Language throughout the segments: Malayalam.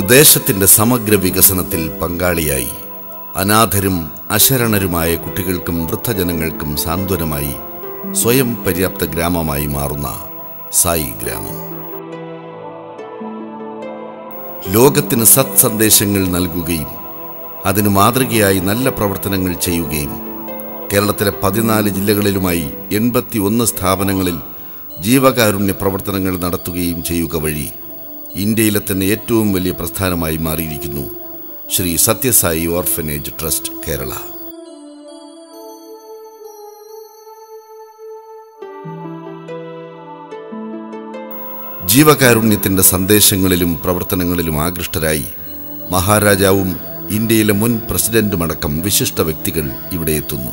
ദേശത്തിന്റെ സമഗ്ര വികസനത്തിൽ പങ്കാളിയായി അനാഥരും അശരണരുമായ കുട്ടികൾക്കും വൃദ്ധജനങ്ങൾക്കും സാന്ത്വനമായി സ്വയം പര്യാപ്ത ഗ്രാമമായി മാറുന്ന സായി ഗ്രാമം ലോകത്തിന് സത് സന്ദേശങ്ങൾ നൽകുകയും അതിന് മാതൃകയായി നല്ല പ്രവർത്തനങ്ങൾ ചെയ്യുകയും കേരളത്തിലെ പതിനാല് ജില്ലകളിലുമായി എൺപത്തി ഒന്ന് സ്ഥാപനങ്ങളിൽ ജീവകാരുണ്യ പ്രവർത്തനങ്ങൾ നടത്തുകയും ചെയ്യുക വഴി ഇന്ത്യയിലെ തന്നെ ഏറ്റവും വലിയ പ്രസ്ഥാനമായി മാറിയിരിക്കുന്നു ശ്രീ സത്യസായി ഓർഫനേജ് ട്രസ്റ്റ് കേരള ജീവകാരുണ്യത്തിന്റെ സന്ദേശങ്ങളിലും പ്രവർത്തനങ്ങളിലും ആകൃഷ്ടരായി മഹാരാജാവും ഇന്ത്യയിലെ മുൻ പ്രസിഡന്റുമടക്കം വിശിഷ്ട വ്യക്തികൾ ഇവിടെ എത്തുന്നു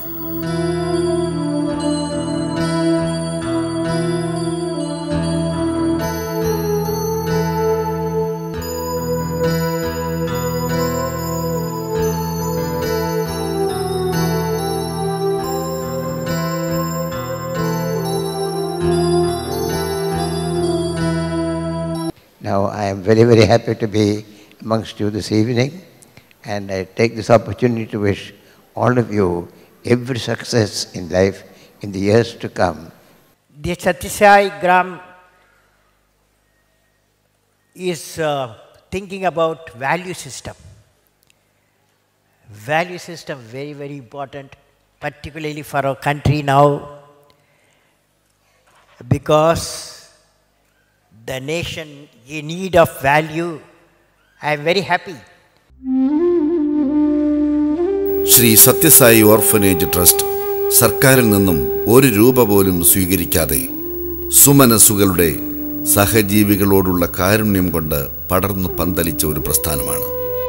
Now, I am very, very happy to be amongst you this evening, and I take this opportunity to wish all of you every success in life in the years to come. The Satyasai Gram is uh, thinking about value system. Value system very very important, particularly for our country now, because the nation in need of value. I am very happy Shri Sathya Sai orphanage trust സർക്കാരിൽ നിന്നും ഒരു രൂപ പോലും സ്വീകരിക്കാതെ സുമനസ്സുകളുടെ സഹജീവികളോടുള്ള കാരുണ്യം കൊണ്ട് പടർന്നു പന്തലിച്ച ഒരു പ്രസ്ഥാനമാണ്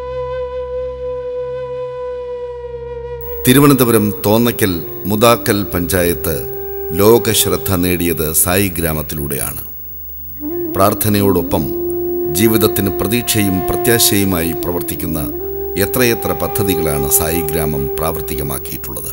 തിരുവനന്തപുരം തോന്നയ്ക്കൽ മുതാക്കൽ പഞ്ചായത്ത് ലോകശ്രദ്ധ നേടിയത് സായി ഗ്രാമത്തിലൂടെയാണ് പ്രാർത്ഥനയോടൊപ്പം ജീവിതത്തിന് പ്രതീക്ഷയും പ്രത്യാശയുമായി പ്രവർത്തിക്കുന്ന എത്രയെത്ര പദ്ധതികളാണ് സായി ഗ്രാമം പ്രാവർത്തികമാക്കിയിട്ടുള്ളത്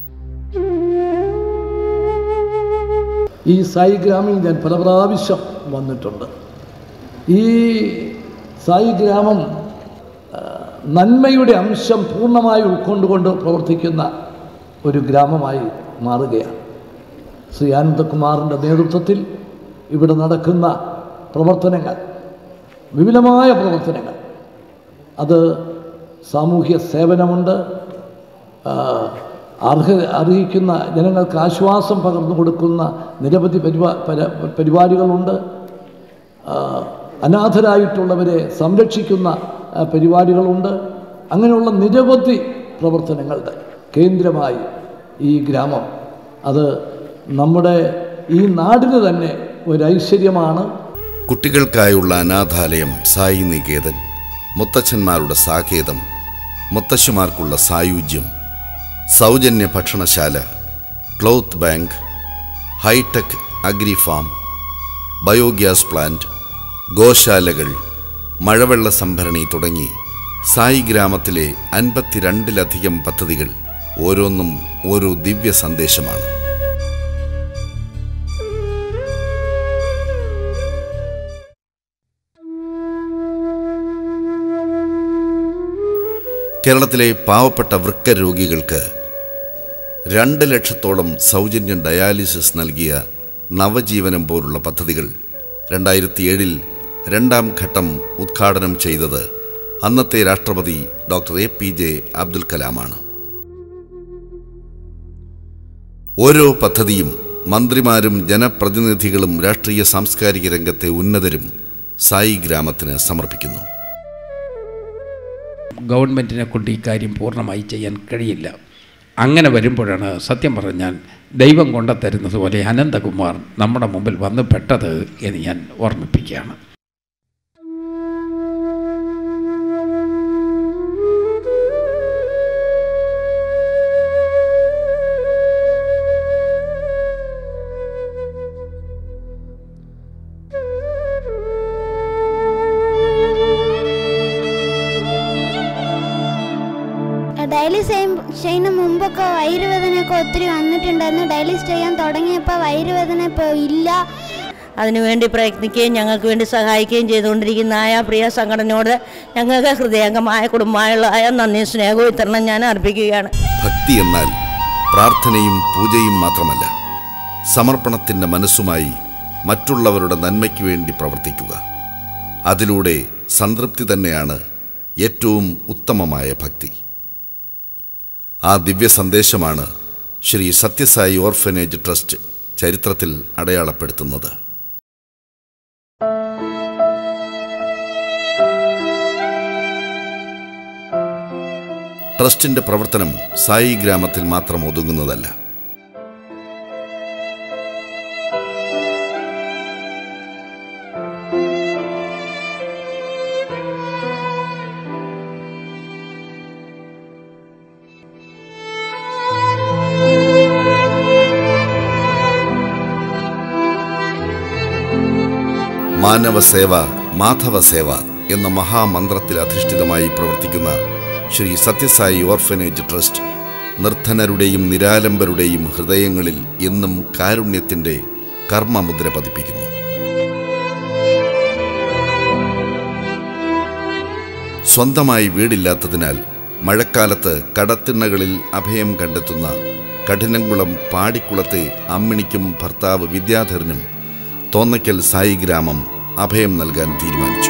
ഈ സായി ഗ്രാമിൽ ഞാൻ പല പ്രാവശ്യം വന്നിട്ടുണ്ട് ഈ സായി ഗ്രാമം ആ, നന്മയുടെ അംശം പൂർണ്ണമായി ഉൾക്കൊണ്ടുകൊണ്ട് പ്രവർത്തിക്കുന്ന ഒരു ഗ്രാമമായി മാറുകയാണ് ശ്രീ ആനന്ദകുമാറിൻ്റെ നേതൃത്വത്തിൽ ഇവിടെ നടക്കുന്ന പ്രവർത്തനങ്ങൾ വിപുലമായ പ്രവർത്തനങ്ങൾ അത് സാമൂഹ്യ സേവനമുണ്ട് ആ, അർഹ അറിയിക്കുന്ന ജനങ്ങൾക്ക് ആശ്വാസം പകർന്നു കൊടുക്കുന്ന നിരവധി പരിപാ പര- പരിപാടികളുണ്ട് ആ, അനാഥരായിട്ടുള്ളവരെ സംരക്ഷിക്കുന്ന ആ, പരിപാടികളുണ്ട് അങ്ങനെയുള്ള നിരവധി പ്രവർത്തനങ്ങളുടെ കേന്ദ്രമായി ഈ ഗ്രാമം അത് നമ്മുടെ ഈ നാടിന് തന്നെ ഒരു ഐശ്വര്യമാണ് കുട്ടികൾക്കായുള്ള അനാഥാലയം സായി നികേതൻ മുത്തച്ഛന്മാരുടെ സാകേതം മുത്തശ്ശിമാർക്കുള്ള സായുജ്യം സൗജന്യ ഭക്ഷണശാല cloth bank hi-tech agri farm biogas plant ഗോശാലകൾ മഴവെള്ള സംഭരണി തുടങ്ങി സായി ഗ്രാമത്തിലെ അൻപത്തിരണ്ടിലധികം പദ്ധതികൾ ഓരോന്നും ഓരോ ദിവ്യ സന്ദേശമാണ് കേരളത്തിലെ പാവപ്പെട്ട വൃക്ക രോഗികൾക്ക് രണ്ട് ലക്ഷത്തോളം സൗജന്യ ഡയാലിസിസ് നൽകിയ നവജീവനം പോലുള്ള പദ്ധതികൾ രണ്ടായിരത്തി ഏഴിൽ രണ്ടാം ഘട്ടം ഉദ്ഘാടനം ചെയ്തത് അന്നത്തെ രാഷ്ട്രപതി doctor A P J Abdul കലാമാണ് ഓരോ പദ്ധതിയും മന്ത്രിമാരും ജനപ്രതിനിധികളും രാഷ്ട്രീയ സാംസ്കാരിക രംഗത്തെ ഉന്നതരും സായി ഗ്രാമത്തിന് സമർപ്പിക്കുന്നു ഗവൺമെൻറ്റിനെ കൊണ്ട് ഈ കാര്യം പൂർണ്ണമായി ചെയ്യാൻ കഴിയില്ല അങ്ങനെ വരുമ്പോഴാണ് സത്യം പറഞ്ഞാൽ ദൈവം കൊണ്ടുത്തരുന്നത് പോലെ അനന്തകുമാർ നമ്മുടെ മുമ്പിൽ വന്ന് പെട്ടത് എന്ന് ഞാൻ ഓർമ്മിപ്പിക്കുകയാണ് ഡയലിസ് ചെയ്യുന്ന മുമ്പൊക്കെ വയറുവേദനയൊക്കെ ഒത്തിരി വന്നിട്ടുണ്ടായിരുന്നു ഡയലിസ് ചെയ്യാൻ തുടങ്ങിയപ്പോൾ വയറുവേദന ഇപ്പോൾ ഇല്ല അതിനുവേണ്ടി പ്രയത്നിക്കുകയും ഞങ്ങൾക്ക് വേണ്ടി സഹായിക്കുകയും ചെയ്തുകൊണ്ടിരിക്കുന്ന ആയ പ്രിയ സംഘടനയോട് ഞങ്ങൾക്ക് ഹൃദയംഗമായ കുടുംബമായുള്ള നന്ദി സ്നേഹവും വിതരണം ഞാൻ അർപ്പിക്കുകയാണ് ഭക്തി എന്നാൽ പ്രാർത്ഥനയും പൂജയും മാത്രമല്ല സമർപ്പണത്തിൻ്റെ മനസ്സുമായി മറ്റുള്ളവരുടെ നന്മയ്ക്ക് വേണ്ടി പ്രവർത്തിക്കുക അതിലൂടെ സംതൃപ്തി തന്നെയാണ് ഏറ്റവും ഉത്തമമായ ഭക്തി ആ ദിവ്യ സന്ദേശമാണ് ശ്രീ സത്യസായി ഓർഫനേജ് ട്രസ്റ്റ് ചരിത്രത്തിൽ അടയാളപ്പെടുത്തുന്നത് ട്രസ്റ്റിന്റെ പ്രവർത്തനം സായി ഗ്രാമത്തിൽ മാത്രം ഒതുങ്ങുന്നതല്ല മാനവസേവ മാധവസേവ എന്ന മഹാമന്ത്രത്തിൽ അധിഷ്ഠിതമായി പ്രവർത്തിക്കുന്ന ശ്രീ സത്യസായി ഓർഫനേജ് ട്രസ്റ്റ് നിർധനരുടെയും നിരാലംബരുടെയും ഹൃദയങ്ങളിൽ എന്നും കാരുണ്യത്തിന്റെ കർമ്മമുദ്ര പതിപ്പിക്കുന്നു സ്വന്തമായി വീടില്ലാത്തതിനാൽ മഴക്കാലത്ത് കടത്തിണ്ണകളിൽ അഭയം കണ്ടെത്തുന്ന കഠിനംകുളം പാടിക്കുളത്തെ അമ്മിണിക്കും ഭർത്താവ് വിദ്യാധരനും തോന്നയ്ക്കൽ സായി ഗ്രാമം അഭയം നൽകാൻ തീരുമാനിച്ചു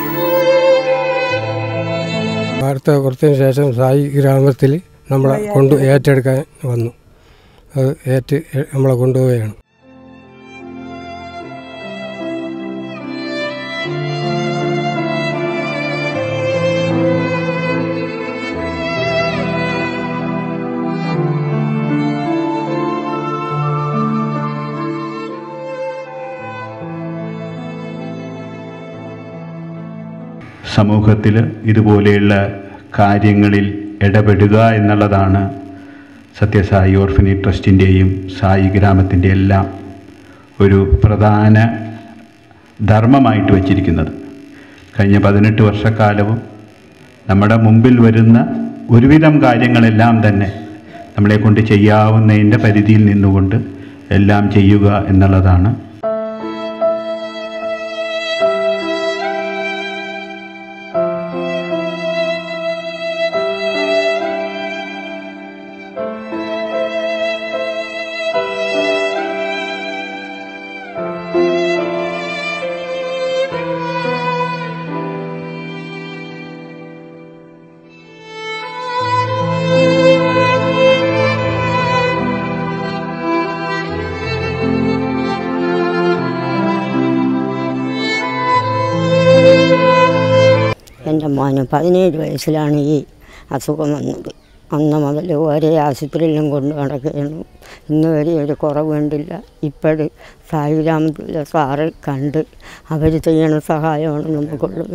വാർത്ത കൊടുത്തതിന് ശേഷം സായി ഗ്രാമത്തിൽ നമ്മളെ കൊണ്ട് ഏറ്റെടുക്കാൻ വന്നു അത് ഏറ്റ് നമ്മളെ കൊണ്ടുപോവുകയാണ് സമൂഹത്തിൽ ഇതുപോലെയുള്ള കാര്യങ്ങളിൽ ഇടപെടുക എന്നുള്ളതാണ് സത്യസായി ഓർഫനി ട്രസ്റ്റിൻ്റെയും സായി ഗ്രാമത്തിൻ്റെ എല്ലാം ഒരു പ്രധാന ധർമ്മമായിട്ട് വച്ചിരിക്കുന്നത് കഴിഞ്ഞ പതിനെട്ട് വർഷക്കാലവും നമ്മുടെ മുമ്പിൽ വരുന്ന ഒരുവിധം കാര്യങ്ങളെല്ലാം തന്നെ നമ്മളെ കൊണ്ട് ചെയ്യാവുന്നതിൻ്റെ പരിധിയിൽ നിന്നുകൊണ്ട് എല്ലാം ചെയ്യുക എന്നുള്ളതാണ് എൻ്റെ മോന് പതിനേഴ് വയസ്സിലാണ് ഈ അസുഖം വന്നത് അന്ന് മുതൽ ഒരേ ആശുപത്രിയിലും കൊണ്ട് നടക്കുകയാണ് ഇന്ന് വരെ ഒരു കുറവ് കണ്ടില്ല ഇപ്പോഴ് സായിഗ്രാമത്തിലെ സാറ് കണ്ട് അവർ ചെയ്യണ സഹായമാണ് നമുക്കുള്ളത്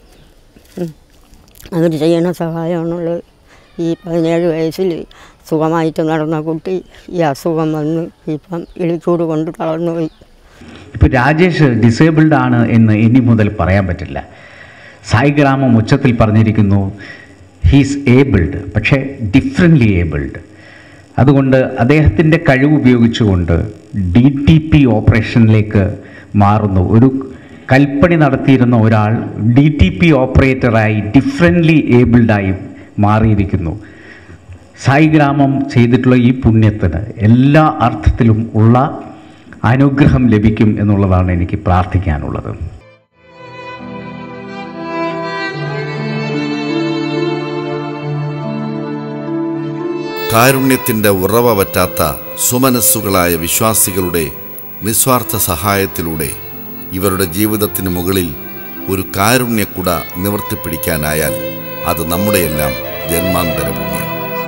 അവർ ചെയ്യണ സഹായമാണുള്ളത് ഈ പതിനേഴ് വയസ്സിൽ സുഖമായിട്ട് നടന്ന കുട്ടി ഈ അസുഖം വന്ന് ഇപ്പം ഇളിച്ചൂട് കൊണ്ട് തളർന്നുപോയി ഇപ്പോൾ രാജേഷ് ഡിസേബിൾഡ് ആണ് എന്ന് ഇനി മുതൽ പറയാൻ പറ്റില്ല സായിഗ്രാമം ഉച്ചത്തിൽ പറഞ്ഞിരിക്കുന്നു ഹീസ് ഏബിൾഡ് പക്ഷേ ഡിഫറെൻ്റ്ലി ഏബിൾഡ് അതുകൊണ്ട് അദ്ദേഹത്തിൻ്റെ കഴിവ് ഉപയോഗിച്ചുകൊണ്ട് ഡി ടി പി ഓപ്പറേഷനിലേക്ക് മാറുന്നു ഒരു കൽപ്പണി നടത്തിയിരുന്ന ഒരാൾ ഡി ടി പി ഓപ്പറേറ്ററായി ഡിഫറെൻ്റ്ലി ഏബിൾഡായി മാറിയിരിക്കുന്നു സായിഗ്രാമം ചെയ്തിട്ടുള്ള ഈ പുണ്യത്തിന് എല്ലാ അർത്ഥത്തിലും ഉള്ള അനുഗ്രഹം ലഭിക്കും എന്നുള്ളതാണ് എനിക്ക് പ്രാർത്ഥിക്കാനുള്ളത് കാരുണ്യത്തിന്റെ ഉറവ പറ്റാത്ത സുമനസ്സുകളായ വിശ്വാസികളുടെ നിസ്വാർത്ഥ സഹായത്തിലൂടെ ഇവരുടെ ജീവിതത്തിന് മുകളിൽ ഒരു കാരുണ്യക്കുട നിവർത്തിപ്പിടിക്കാനായാൽ അത് നമ്മുടെയെല്ലാം ജന്മാന്തര പുണ്യം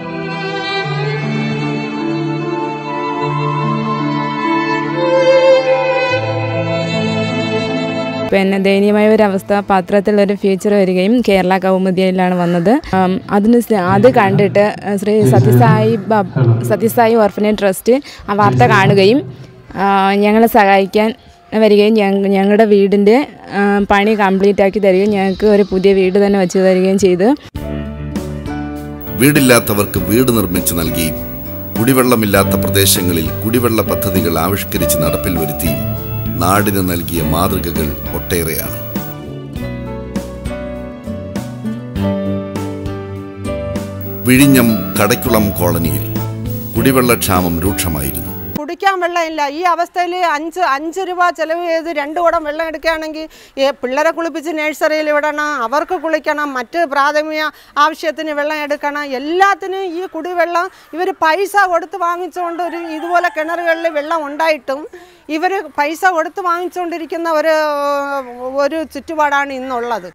പിന്നെ ദയനീയമായ ഒരു അവസ്ഥ പത്രത്തിൽ ഒരു ഫീച്ചർ വരികയും കേരള കൗമുദിയിലാണ് വന്നത് ആം, അതിന് സ- അത് കണ്ടിട്ട് ശ്രീ സത്യസായി ബ- സത്യസായി ഓർഫനേജ് ട്രസ്റ്റ് ആ വാർത്ത കാണുകയും ആ, ഞങ്ങളെ സഹായിക്കാൻ വരികയും ഞങ്ങ- ഞങ്ങളുടെ വീടിൻ്റെ ആ, പണി കംപ്ലീറ്റ് ആക്കി തരികയും ഞങ്ങൾക്ക് ഒരു പുതിയ വീട് തന്നെ വെച്ച് തരികയും ചെയ്തു വീടില്ലാത്തവർക്ക് വീട് നിർമ്മിച്ചു നൽകിയും കുടിവെള്ളമില്ലാത്ത പ്രദേശങ്ങളിൽ കുടിവെള്ള പദ്ധതികൾ ആവിഷ്കരിച്ച് നടപ്പിൽ വരുത്തിയും നാടിന് നൽകിയ മാതൃകകൾ ഒട്ടേറെയാണ് വിഴിഞ്ഞം കടയ്ക്കുളം കോളനിയിൽ കുടിവെള്ളക്ഷാമം രൂക്ഷമായിരുന്നു കുടിക്കാൻ വെള്ളമില്ല ഈ അവസ്ഥയിൽ അഞ്ച് അഞ്ച് രൂപ ചിലവ് ചെയ്ത് രണ്ട് കുടം വെള്ളം എടുക്കുകയാണെങ്കിൽ ഈ പിള്ളേരെ കുളിപ്പിച്ച് നഴ്സറിയിൽ വിടണം അവർക്ക് കുളിക്കണം മറ്റ് പ്രാഥമിക ആവശ്യത്തിന് വെള്ളം എടുക്കണം എല്ലാത്തിനും ഈ കുടിവെള്ളം ഇവർ പൈസ കൊടുത്ത് വാങ്ങിച്ചുകൊണ്ട് ഒരു ഇതുപോലെ കിണറുകളിൽ വെള്ളം ഉണ്ടായിട്ടും ഇവർ പൈസ കൊടുത്ത് വാങ്ങിച്ചുകൊണ്ടിരിക്കുന്ന ഒരു ഒരു ചുറ്റുപാടാണ് ഇന്നുള്ളത്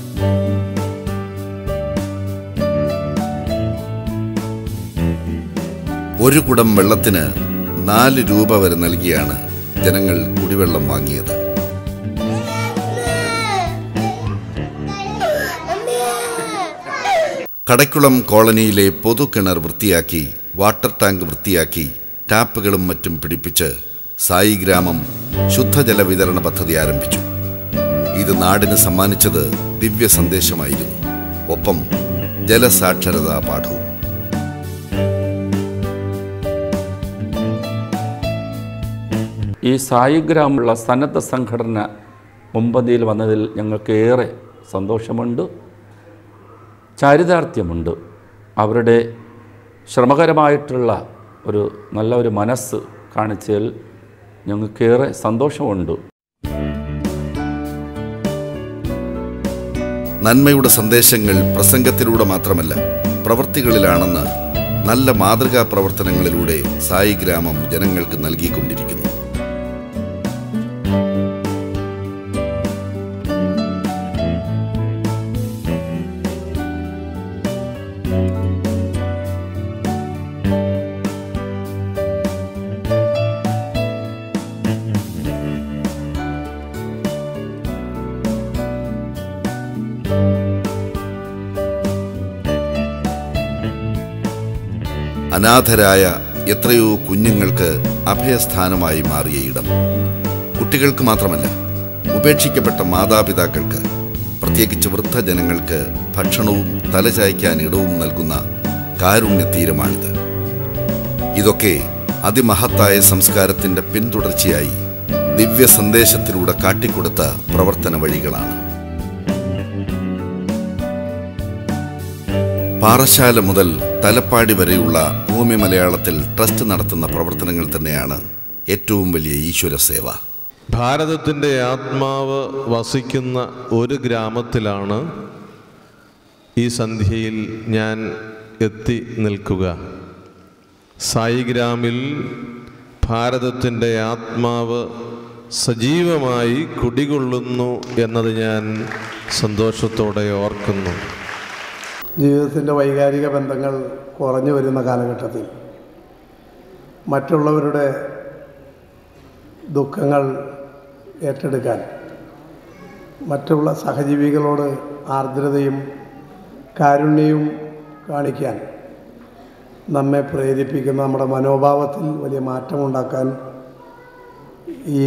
ഒരു കുടം വെള്ളത്തിന് നാല് രൂപ വരെ നൽകിയാണ് ജനങ്ങൾ കുടിവെള്ളം വാങ്ങിയത് കടയ്ക്കുളം കോളനിയിലെ പൊതുകിണർ വൃത്തിയാക്കി വാട്ടർ ടാങ്ക് വൃത്തിയാക്കി ടാപ്പുകളും മറ്റും പിടിപ്പിച്ച് സായി ഗ്രാമം ശുദ്ധജല വിതരണ പദ്ധതി ആരംഭിച്ചു ഇത് നാടിന് സമ്മാനിച്ചത് ദിവ്യ സന്ദേശമായിരുന്നു ഒപ്പം ജലസാക്ഷരതാ പാഠവും ഈ സായിഗ്രാമുള്ള സന്നദ്ധ സംഘടന മുമ്പന്തിയിൽ വന്നതിൽ ഞങ്ങൾക്ക് ഏറെ സന്തോഷമുണ്ട് ചാരിതാർത്ഥ്യമുണ്ട് അവരുടെ ശ്രമകരമായിട്ടുള്ള ഒരു നല്ല ഒരു മനസ്സ് കാണിച്ചതിൽ ഞങ്ങൾക്കേറെ സന്തോഷമുണ്ട് നന്മയുടെ സന്ദേശങ്ങൾ പ്രസംഗത്തിലൂടെ മാത്രമല്ല പ്രവൃത്തികളിലാണെന്ന് നല്ല മാതൃകാ പ്രവർത്തനങ്ങളിലൂടെ സായി ഗ്രാമം ജനങ്ങൾക്ക് നൽകിക്കൊണ്ടിരിക്കുന്നു അനാഥരായ എത്രയോ കുഞ്ഞുങ്ങൾക്ക് അഭയസ്ഥാനമായി മാറിയ ഇടം കുട്ടികൾക്ക് മാത്രമല്ല ഉപേക്ഷിക്കപ്പെട്ട മാതാപിതാക്കൾക്ക് പ്രത്യേകിച്ച് വൃദ്ധജനങ്ങൾക്ക് ഭക്ഷണവും തലചായ്ക്കാൻ ഇടവും നൽകുന്ന കാരുണ്യ തീരമാണിത് ഇതൊക്കെ അതിമഹത്തായ സംസ്കാരത്തിന്റെ പിന്തുടർച്ചയായി ദിവ്യ സന്ദേശത്തിലൂടെ കാട്ടിക്കൊടുത്ത പ്രവർത്തന വഴികളാണ് പാറശാല മുതൽ തലപ്പാടി വരെയുള്ള ഭൂമി മലയാളത്തിൽ ട്രസ്റ്റ് നടത്തുന്ന പ്രവർത്തനങ്ങൾ തന്നെയാണ് ഏറ്റവും വലിയ ഈശ്വര സേവ ഭാരതത്തിൻ്റെ ആത്മാവ് വസിക്കുന്ന ഒരു ഗ്രാമത്തിലാണ് ഈ സന്ധ്യയിൽ ഞാൻ എത്തി നിൽക്കുക സായിഗ്രാമിൽ ഭാരതത്തിൻ്റെ ആത്മാവ് സജീവമായി കുടികൊള്ളുന്നു എന്നത് ഞാൻ സന്തോഷത്തോടെ ഓർക്കുന്നു ജീവിതത്തിൻ്റെ വൈകാരിക ബന്ധങ്ങൾ കുറഞ്ഞു വരുന്ന കാലഘട്ടത്തിൽ മറ്റുള്ളവരുടെ ദുഃഖങ്ങൾ ഏറ്റെടുക്കാൻ മറ്റുള്ള സഹജീവികളോട് ആർദ്രതയും കാരുണ്യവും കാണിക്കാൻ നമ്മെ പ്രേരിപ്പിക്കുന്ന നമ്മുടെ മനോഭാവത്തിൽ വലിയ മാറ്റമുണ്ടാക്കാൻ ഈ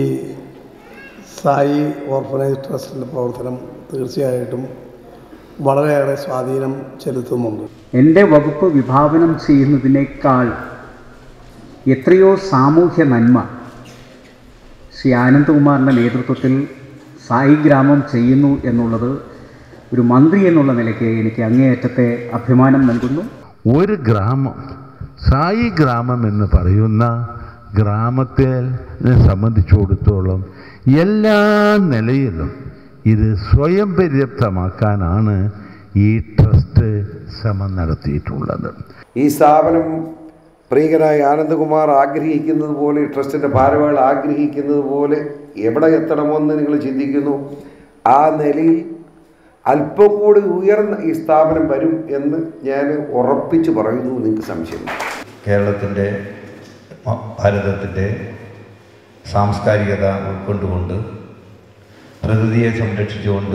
സായി ഓർഫനേജ് ട്രസ്റ്റിൻ്റെ പ്രവർത്തനം തീർച്ചയായിട്ടും വളരെയേറെ സ്വാധീനം ചെലുത്തുന്നുണ്ട് എൻ്റെ വകുപ്പ് വിഭാവനം ചെയ്യുന്നതിനേക്കാൾ എത്രയോ സാമൂഹ്യ നന്മ ശ്രീ ആനന്ദകുമാറിൻ്റെ നേതൃത്വത്തിൽ സായി ഗ്രാമം ചെയ്യുന്നു എന്നുള്ളത് ഒരു മന്ത്രി എന്നുള്ള നിലയ്ക്ക് എനിക്ക് അങ്ങേയറ്റത്തെ അഭിമാനം നൽകുന്നു ഒരു ഗ്രാമം സായി ഗ്രാമം എന്ന് പറയുന്ന ഗ്രാമത്തെ സംബന്ധിച്ചിടത്തോളം എല്ലാ നിലയിലും ഇത് സ്വയം പര്യാപ്തമാക്കാനാണ് ഈ ട്രസ്റ്റ് ശ്രമം നടത്തിയിട്ടുള്ളത് ഈ സ്ഥാപനം പ്രിയകനായ ആനന്ദകുമാർ ആഗ്രഹിക്കുന്നത് പോലെ ട്രസ്റ്റിൻ്റെ ഭാരവാഹികൾ ആഗ്രഹിക്കുന്നത് പോലെ എവിടെ എത്തണമെന്ന് നിങ്ങൾ ചിന്തിക്കുന്നു ആ നിലയിൽ അല്പം കൂടി ഉയർന്ന ഈ സ്ഥാപനം വരും എന്ന് ഞാൻ ഉറപ്പിച്ചു പറയുന്നു നിങ്ങൾക്ക് സംശയം കേരളത്തിൻ്റെ ഭാരതത്തിൻ്റെ സാംസ്കാരികത ഉൾക്കൊണ്ടുകൊണ്ട് പ്രകൃതിയെ സംരക്ഷിച്ചുകൊണ്ട്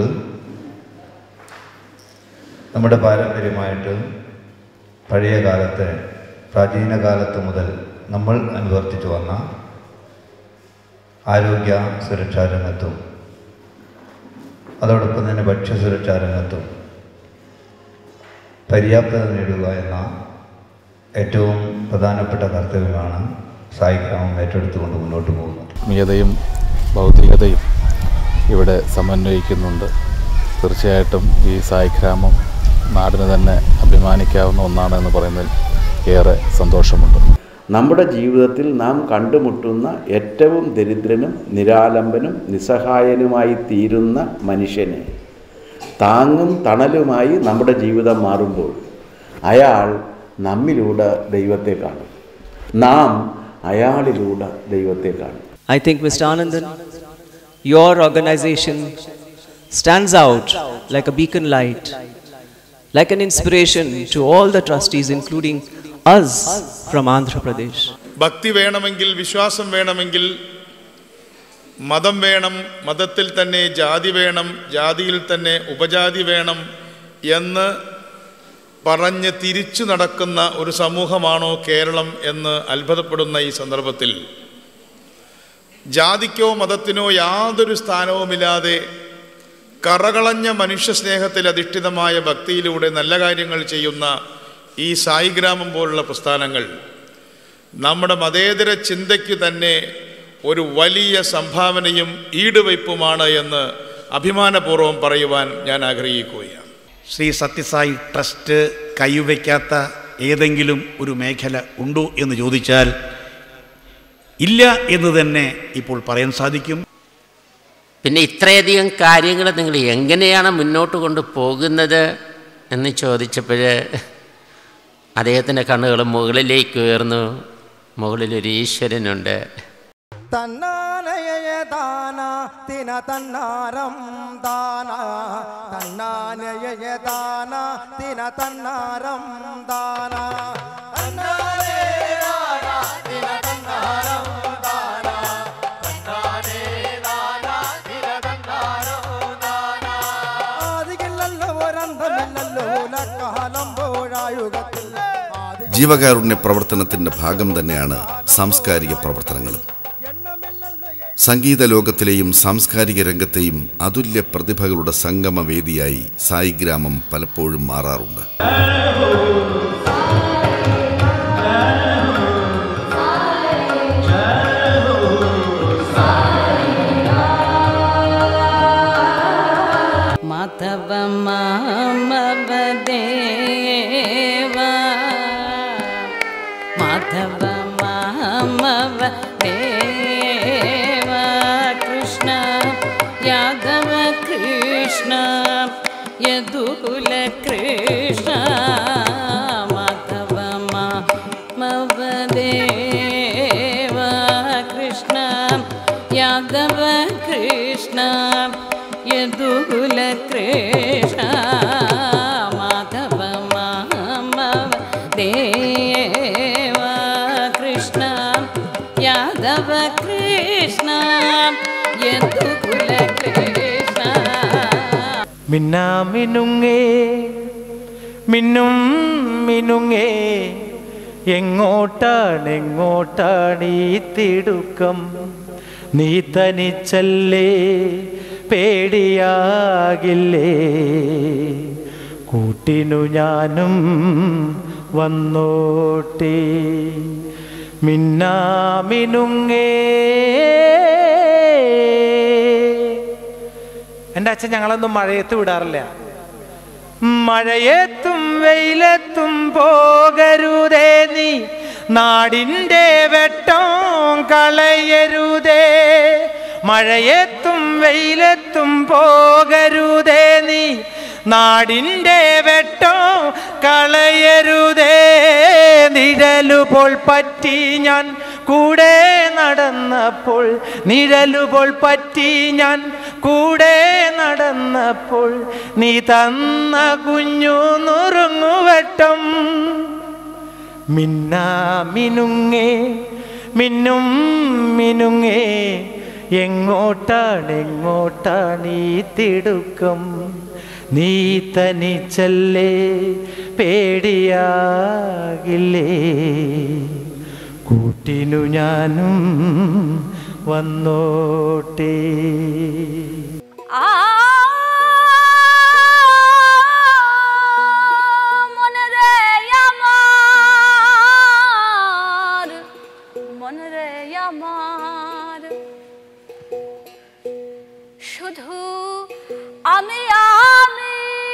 നമ്മുടെ പാരമ്പര്യമായിട്ട് പഴയ കാലത്തെ പ്രാചീന കാലത്ത് മുതൽ നമ്മൾ അനുവർത്തിച്ചു വന്ന ആരോഗ്യ സുരക്ഷാ രംഗത്തും അതോടൊപ്പം തന്നെ ഭക്ഷ്യസുരക്ഷാ രംഗത്തും പര്യാപ്തത നേടുക എന്ന ഏറ്റവും പ്രധാനപ്പെട്ട കർത്തവ്യമാണ് സായിഗ്രാമം ഏറ്റെടുത്തുകൊണ്ട് മുന്നോട്ട് പോകുന്നത് ആത്മീയതയും ഭൗതികതയും ഇവിടെ സമന്വയിക്കുന്നുണ്ട് തീർച്ചയായിട്ടും ഈ സായിഗ്രാമം നാടിന് തന്നെ അഭിമാനിക്കാവുന്ന ഒന്നാണെന്ന് പറയുന്നതിൽ ഏറെ സന്തോഷമുണ്ട് നമ്മുടെ ജീവിതത്തിൽ നാം കണ്ടുമുട്ടുന്ന ഏറ്റവും ദരിദ്രനും നിരാലംബനും നിസ്സഹായനുമായി തീരുന്ന മനുഷ്യന് താങ്ങും തണലുമായി നമ്മുടെ ജീവിതം മാറുമ്പോൾ അയാൾ നമ്മിലൂടെ ദൈവത്തെ കാണും നാം അയാളിലൂടെ ദൈവത്തെ കാണും I think, Mr. Anandan, your organization stands out like a beacon light, like an inspiration to all the trustees, including us from Andhra Pradesh. ഭക്തി വേണമെങ്കിൽ വിശ്വാസം വേണമെങ്കിൽ മതം വേണം മതത്തിൽ തന്നെ ജാതി വേണം ജാതിയിൽ തന്നെ ഉപജാതി വേണം എന്ന് പറഞ്ഞ് തിരിച്ചു നടക്കുന്ന ഒരു സമൂഹമാണോ കേരളം എന്ന് അത്ഭുതപ്പെടുന്ന ഈ സന്ദർഭത്തിൽ ജാതിക്കോ മതത്തിനോ യാതൊരു സ്ഥാനവുമില്ലാതെ കറകളഞ്ഞ മനുഷ്യ സ്നേഹത്തിൽ അധിഷ്ഠിതമായ ഭക്തിയിലൂടെ നല്ല കാര്യങ്ങൾ ചെയ്യുന്ന ഈ സായിഗ്രാമം പോലുള്ള പ്രസ്ഥാനങ്ങൾ നമ്മുടെ മതേതര ചിന്തയ്ക്ക് തന്നെ ഒരു വലിയ സംഭാവനയും ഈടുവയ്പുമാണ് എന്ന് അഭിമാനപൂർവ്വം പറയുവാൻ ഞാൻ ആഗ്രഹിക്കുകയാണ് ശ്രീ സത്യസായി ട്രസ്റ്റ് കൈവയ്ക്കാത്ത ഏതെങ്കിലും ഒരു മേഖല ഉണ്ടോ എന്ന് ചോദിച്ചാൽ ഇല്ല എന്ന് തന്നെ ഇപ്പോൾ പറയാൻ സാധിക്കും പിന്നെ ഇത്രയധികം കാര്യങ്ങൾ നിങ്ങൾ എങ്ങനെയാണ് മുന്നോട്ട് കൊണ്ട് പോകുന്നത് എന്ന് ചോദിച്ചപ്പോൾ അദ്ദേഹത്തിൻ്റെ കണ്ണുകൾ മുകളിലേക്ക് ഉയർന്നു മുകളിലൊരു ഈശ്വരനുണ്ട് തന്നാനയ ദാന തിന തന്നാരം ദാന തന്നാനയ ദാന തിന തന്നാരം ദാന തന്നാനേ ദാന തിന തന്നാരം ദാന തന്നാനേ ദാന തിന തന്നാരം ദാന ആദികില്ലല്ലോ ഒരന്തമില്ലല്ലോ ലക്കാലം പോഴായുഗത്തിൽ ജീവകാരുണ്യ പ്രവർത്തനത്തിന്റെ ഭാഗം തന്നെയാണ് സാംസ്കാരിക പ്രവർത്തനങ്ങളും സംഗീത ലോകത്തിലെയും സാംസ്കാരിക രംഗത്തെയും അതുല്യ പ്രതിഭകളുടെ സംഗമവേദിയായി സായിഗ്രാമം പലപ്പോഴും മാറാറുണ്ട് മാധവ മാമവദേവ മാധവ മാമവ ദേവ കൃഷ്ണ യാദവ കൃഷ്ണ യദുകുല കൃഷ്ണ മാധവ മാമവദേവ കൃഷ്ണ യാദവ കൃഷ്ണ യദുകുല കൃഷ്ണ മാധവ മാമവ ദേവ കൃഷ്ണ യാദവ കൃഷ്ണ യദുകുല കൃഷ്ണ മിന്നാമിനുങ്ങേ മിന്നും മിനുങ്ങേ എങ്ങോട്ടാണ് എങ്ങോട്ടാണ് ഈ തിടുക്കം നീ തനിച്ചല്ലേ പേടിയാകില്ലേ കൂട്ടിനു ഞാനും വന്നോട്ടെ മിന്നാമിനുങ്ങേ എൻ്റെ അച്ഛൻ ഞങ്ങളൊന്നും മഴയത്ത് വിടാറില്ല മഴയത്തും വെയിലത്തും പോകരുതേ നീ നാടിൻ്റെ വെട്ടം കളയരുതേ മഴയത്തും വെയിലത്തും പോകരുതേ നീ നാടിൻ്റെ വെട്ടം കളയരുതേ നിഴലുപോൾ പറ്റി ഞാൻ കൂടെ നടന്നപ്പോൾ നിഴലുപോൾ പറ്റി ഞാൻ കൂടെ നടന്നപ്പോൾ നീ തന്ന കുഞ്ഞു നുറുങ്ങുവട്ടം മിന്നാ മിനുങ്ങേ മിന്നും മിനുങ്ങേ എങ്ങോട്ടാണ് എങ്ങോട്ടാണ് ഈ തിടുക്കം നീ തനിച്ചല്ലേ പേടിയാകില്ലേ കൂട്ടിനു ഞാനും വന്നോട്ടേ মনরে আমার মনরে আমার শুধু আমি আমি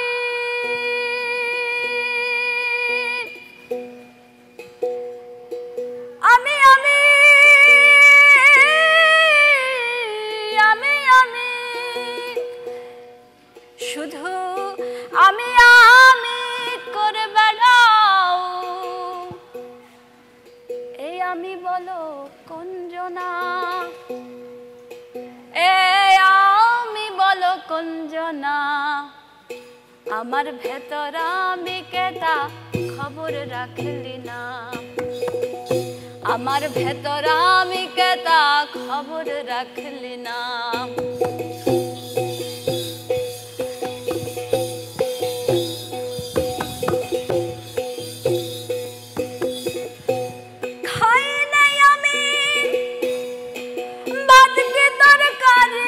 আমি আমি আমি আমি শুধু আমি আমি করে বেড়াও এই আমি বলো কঞ্জনা এই আমি বলো কঞ্জনা আমার ভেতর আমি কেতা খবর রাখলি না আমার ভেতর আমি কেতা খবর রাখলি না খাই নাই আমি বাদকে তরকারি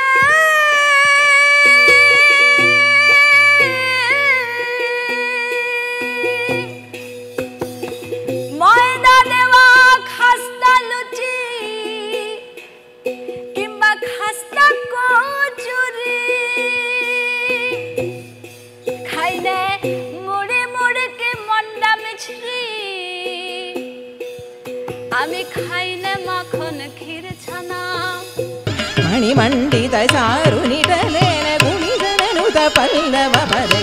ময়দা দেওয়া খাস্তা লুচি কিংবা খাস্তা কচুরি খাইলে মুড়ে মুড়ে কে মন্ডা মিছরি আমি খাইলে মাখন ক্ষীর ছানা ಮಣಿಮಂಡಿತ ಚಾರು ನಿಡಲೇನ ಗುಣಿದನನುತ ಪಲ್ಲವ ಪದೇ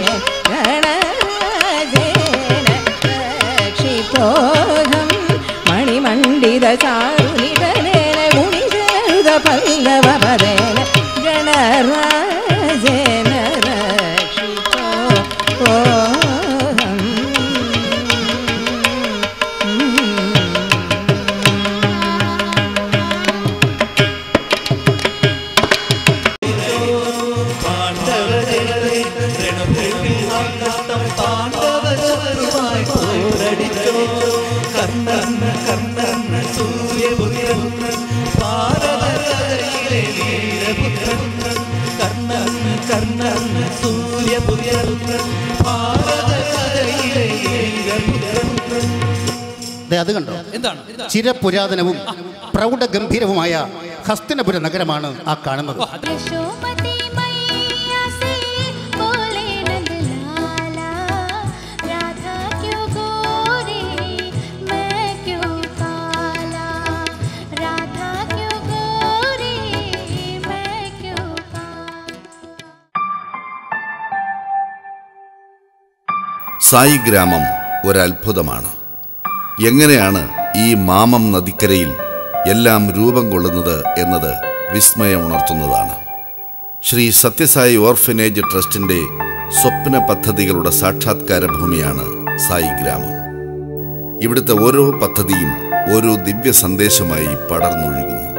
ಗಣರಾಜೇನ ರಕ್ಷಿತೋಹಂ ಮಣಿಮಂಡಿತ ಚಾರು ನಿಡಲೇನ ಗುಣಿದನನುತ ಪಲ್ಲವ ಪದೇನ ಗಣರಾಜೇನ ರಕ್ಷಿತೋ ಓಹಂ ദേ അത് കണ്ടോ ചിരപുരാതനവും പ്രൗഢഗംഭീരവുമായ ഹസ്തിനപുര നഗരമാണ് ആ കാണുന്നത് यशोमती मैया से बोले नंदलाला राधा क्यों गोरी मैं क्यों काला राधा क्यों गोरी मैं क्यों സായി ഗ്രാമം ഒരത്ഭുതമാണ് എങ്ങനെയാണ് ഈ മാമം നദിക്കരയിൽ എല്ലാം രൂപം കൊള്ളുന്നത് എന്നത് വിസ്മയമുണർത്തുന്നതാണ് ശ്രീ സത്യസായി ഓർഫനേജ് ട്രസ്റ്റിന്റെ സ്വപ്ന പദ്ധതികളുടെ സാക്ഷാത്കാര ഭൂമിയാണ് സായി ഗ്രാമം ഇവിടുത്തെ ഓരോ പദ്ധതിയും ഓരോ ദിവ്യ സന്ദേശമായി പടർന്നൊഴുകുന്നു